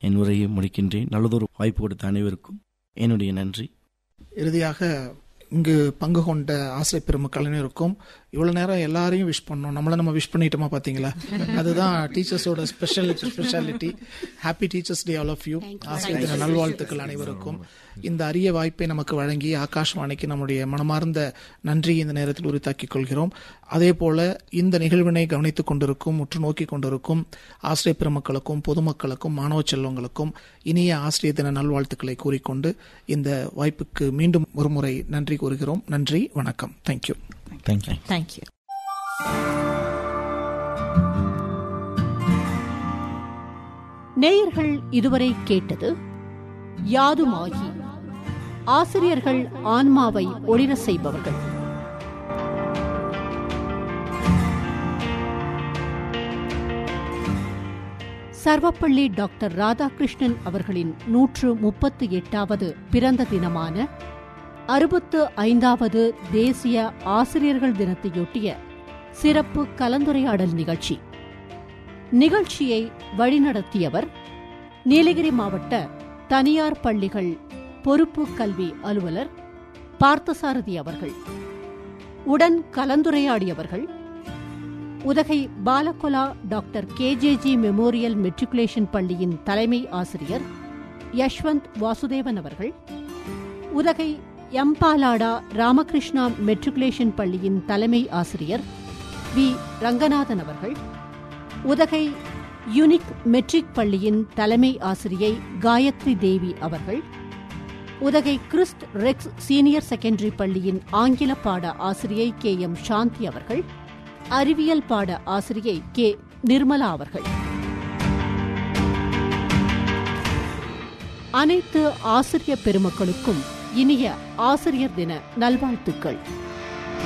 என் உரையை முடிக்கின்றேன் நல்லதொரு வாய்ப்பு கொடுத்த அனைவருக்கும் என்னுடைய நன்றி இறுதியாக இங்கு பங்கு கொண்ட ஆசை பெருமக்கள் அனைவருக்கும் இவ்வளவு நேரம் எல்லாரையும் விஷ் பண்ணோம் நம்மள நம்ம விஷ் பண்ணிட்டோமா பாத்தீங்களா அதுதான் டீச்சர்ஸோட special speciality happy teachers day all of you ஆசிரியர் தின நல்வாழ்த்துக்கள் அனைவருக்கும் இந்த அரிய வாய்ப்பை நமக்கு வழங்கி ஆகாஷ்வாணிக்கு நம்முடைய மனமார்ந்த நன்றி இந்த நேரத்தில் உரித்தாக்கிக் கொள்கிறோம் அதே போல இந்த நிகழ்வினை கவனித்துக் கொண்டிருக்கும் உற்று நோக்கி கொண்டிருக்கும் ஆசிரியர் பெருமக்களுக்கும் பொதுமக்களுக்கும் மாணவ செல்வங்களுக்கும் இனிய ஆசிரியர் தின நல்வாழ்த்துக்களை கூறிக்கொண்டு இந்த வாய்ப்புக்கு மீண்டும் ஒருமுறை நன்றி கூறுகிறோம் நன்றி வணக்கம் தேங்க்யூ தேங்க்யூ தேங்க்யூ நேயர்கள் இதுவரை கேட்டது யாதுமாகி ஆசிரியர்கள் ஆன்மாவை ஒளிர செய்பவர்கள் சர்வப்பள்ளி டாக்டர் ராதாகிருஷ்ணன் அவர்களின் நூற்று முப்பத்து எட்டாவது பிறந்த தினமான அறுபத்து ஐந்தாவது தேசிய ஆசிரியர்கள் தினத்தையொட்டிய சிறப்பு கலந்துரையாடல் நிகழ்ச்சி நிகழ்ச்சியை வழிநடத்தியவர் நீலகிரி மாவட்ட தனியார் பள்ளிகள் பொறுப்பு கல்வி அலுவலர் பார்த்தசாரதி அவர்கள் உடன் கலந்துரையாடியவர்கள் Udhagai Balacola doctor KJG memorial matriculation பள்ளியின் தலைமை ஆசிரியர் யஷ்வந்த் வாசுதேவன் அவர்கள் உதகை எம்பாலாடா ராமகிருஷ்ணா மெட்ரிகுலேஷன் பள்ளியின் தலைமை ஆசிரியர் வி ரங்கநாதன் அவர்கள் உதகை யுனிக் மெட்ரிக் பள்ளியின் தலைமை ஆசிரியை காயத்ரி தேவி அவர்கள் Udhagai Christ Rex senior secondary பள்ளியின் ஆங்கில பாட ஆசிரியை கே எம் சாந்தி அவர்கள் அறிவியல் பாட ஆசிரியை கே நிர்மலா அவர்கள் அனைத்து ஆசிரிய பெருமக்களுக்கும் இனிய ஆசிரியர் தின நல்வாழ்த்துக்கள்